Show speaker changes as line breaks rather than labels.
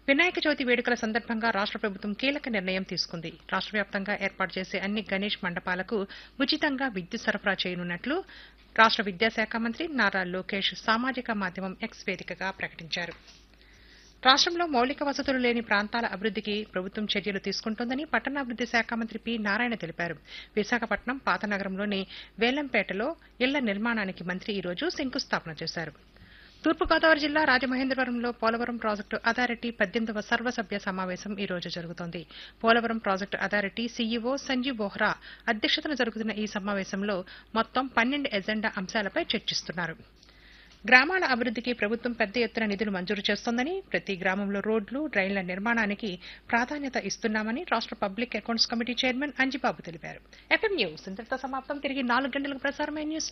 వినాయక చవితి వేడుకల సందర్భంగా రాష్ట్ర ప్రభుత్వం కీలక నిర్ణయం తీసుకుంది రాష్ట్ర వ్యాప్తంగా ఏర్పాటు చేసే అన్ని గణేష్ మండపాలకు ఉచితంగా విద్యుత్ సరఫరా చేయనున్నట్లు రాష్ట్ర విద్యాశాఖ మంత్రి నారా లోకేష్ సామాజిక మాధ్యమం ఎక్స్ వేదికగా ప్రకటించారు రాష్ట్రంలో మౌలిక వసతులు లేని ప్రాంతాల అభివృద్ధికి ప్రభుత్వం చర్యలు తీసుకుంటోందని పట్టణాభివృద్ది శాఖ మంత్రి పి నారాయణ తెలిపారు విశాఖపట్నం పాతనగరంలోని వేలంపేటలో ఇళ్ల నిర్మాణానికి మంత్రి ఈ రోజు శంకుస్థాపన చేశారు తూర్పుగోదావరి జిల్లా రాజమహేంద్రవరంలో పోలవరం ప్రాజెక్టు అథారిటీ పద్దెనిమిదవ సర్వసభ్య సమావేశం ఈ రోజు జరుగుతోంది Polavaram project authority CEO Sanjeev Bohra అధ్యక్షతన జరుగుతున్న ఈ సమావేశంలో మొత్తం పన్నెండు ఎజెండా అంశాలపై చర్చిస్తున్నారు గ్రామాల అభివృద్ధికి ప్రభుత్వం పెద్ద ఎత్తున నిధులు మంజూరు చేస్తోందని ప్రతి గ్రామంలో రోడ్లు డ్రైన్ల నిర్మాణానికి ప్రాధాన్యత ఇస్తున్నామని రాష్ట్ర public accounts committee chairman Anjibabu తెలిపారు ఎఫ్ఎం న్యూస్ ఇంతటితో సమాప్తం తిరిగి నాలుగు గంటలకు ప్రసారమైన న్యూస్